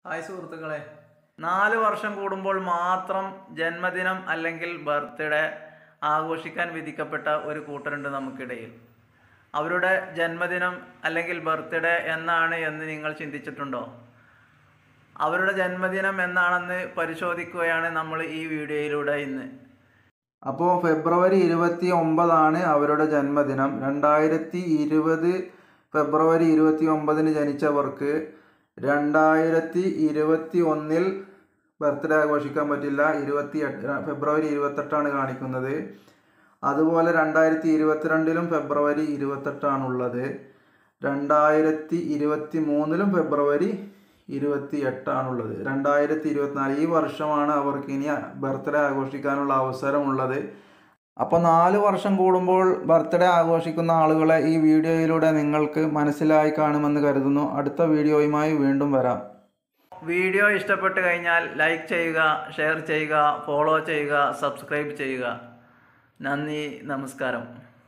hi സുഹൃത്തുക്കളെ നാല് വർഷം കൂടുമ്പോൾ മാത്രം ജന്മദിനം അല്ലെങ്കിൽ ബർത്ത്ഡേ ആഘോഷിക്കാൻ വിധിക്കപ്പെട്ട ഒരു കൂട്ടരുണ്ട് നമുക്കിടയിൽ അവരുടെ ജന്മദിനം അല്ലെങ്കിൽ ബർത്ത്ഡേ എന്നാണ് എന്ന് നിങ്ങൾ ചിന്തിച്ചിട്ടുണ്ടോ അവരുടെ ജന്മദിനം എന്നാണെന്ന് പരിശോധിക്കുകയാണ് നമ്മൾ ഈ വീഡിയോയിലൂടെ ഇന്ന് അപ്പോൾ ഫെബ്രുവരി ഇരുപത്തി ഒമ്പതാണ് അവരുടെ ജന്മദിനം രണ്ടായിരത്തി ഇരുപത് ഫെബ്രുവരി ഇരുപത്തി ഒമ്പതിന് ജനിച്ചവർക്ക് രണ്ടായിരത്തി ഇരുപത്തി ഒന്നിൽ ബർത്ത്ഡേ ആഘോഷിക്കാൻ പറ്റില്ല ഇരുപത്തി എട്ട് ഫെബ്രുവരി ഇരുപത്തെട്ടാണ് കാണിക്കുന്നത് അതുപോലെ രണ്ടായിരത്തി ഇരുപത്തിരണ്ടിലും ഫെബ്രുവരി ഇരുപത്തെട്ടാണുള്ളത് രണ്ടായിരത്തി ഇരുപത്തി മൂന്നിലും ഫെബ്രുവരി ഇരുപത്തി എട്ടാണുള്ളത് രണ്ടായിരത്തി ഇരുപത്തിനാല് ഈ വർഷമാണ് അവർക്ക് ഇനി ബർത്ത്ഡേ ആഘോഷിക്കാനുള്ള അവസരമുള്ളത് അപ്പോൾ നാല് വർഷം കൂടുമ്പോൾ ബർത്ത്ഡേ ആഘോഷിക്കുന്ന ആളുകളെ ഈ വീഡിയോയിലൂടെ നിങ്ങൾക്ക് മനസ്സിലായി കാണുമെന്ന് കരുതുന്നു അടുത്ത വീഡിയോയുമായി വീണ്ടും വരാം വീഡിയോ ഇഷ്ടപ്പെട്ട് കഴിഞ്ഞാൽ ലൈക്ക് ചെയ്യുക ഷെയർ ചെയ്യുക ഫോളോ ചെയ്യുക സബ്സ്ക്രൈബ് ചെയ്യുക നന്ദി നമസ്കാരം